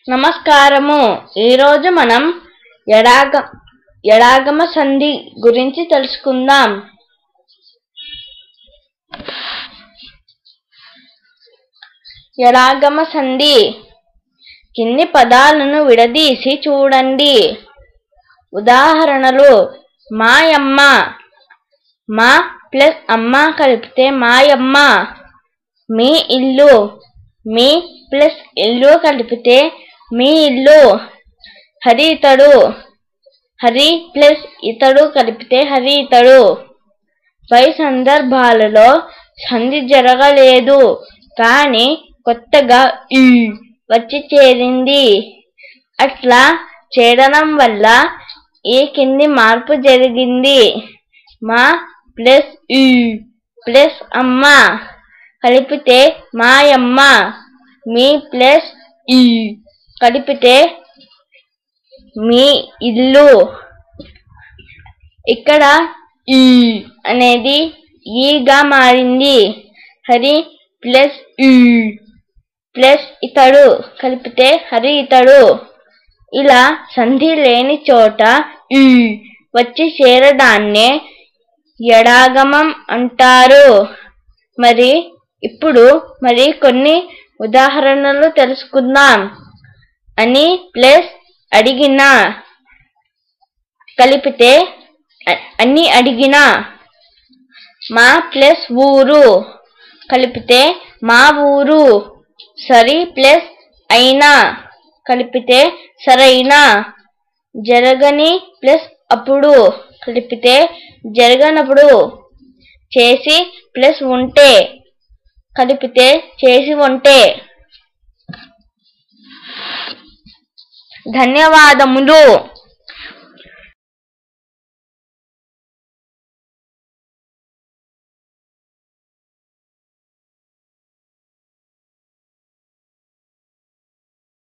నమస్కారము ఈరోజు మనం ఎడాగ ఎడాగమ సంధి గురించి తెలుసుకుందాం ఎడాగమ సంధి కింది పదాలను విడదీసి చూడండి ఉదాహరణలు మాయమ్మ మా ప్లస్ అమ్మ కలిపితే మాయమ్మ మీ ఇల్లు మీ ప్లస్ ఇల్లు కలిపితే మీ ఇల్లు హరి ఇతడు హరి ప్లస్ ఇతడు కలిపితే హరి ఇతడు పై సందర్భాలలో సంధి జరగలేదు కానీ కొత్తగా ఈ వచ్చి చేరింది అట్లా చేరడం వల్ల ఈ కింది మార్పు జరిగింది మా ప్లస్ ఈ ప్లస్ అమ్మ కలిపితే మాయమ్మ మీ ప్లస్ ఈ కలిపితే మీ ఇల్లు ఇక్కడ ఈ అనేది ఈగా మారింది హరి ప్లస్ ఈ ప్లస్ ఇతడు కలిపితే హరి ఇతడు ఇలా సంధి లేని చోట ఈ వచ్చి చేరడాన్నే ఎడాగమం అంటారు మరి ఇప్పుడు మరి కొన్ని ఉదాహరణలు తెలుసుకుందాం అని ప్లస్ అడిగిన కలిపితే అ- అని అడిగిన మా ప్లస్ ఊరు కలిపితే మా ఊరు సరి ప్లస్ అయినా కలిపితే సరైన జరగని ప్లస్ అప్పుడు కలిపితే జరగనప్పుడు చేసి ప్లస్ ఉంటే కలిపితే చేసి ఉంటే ధన్యవాదములు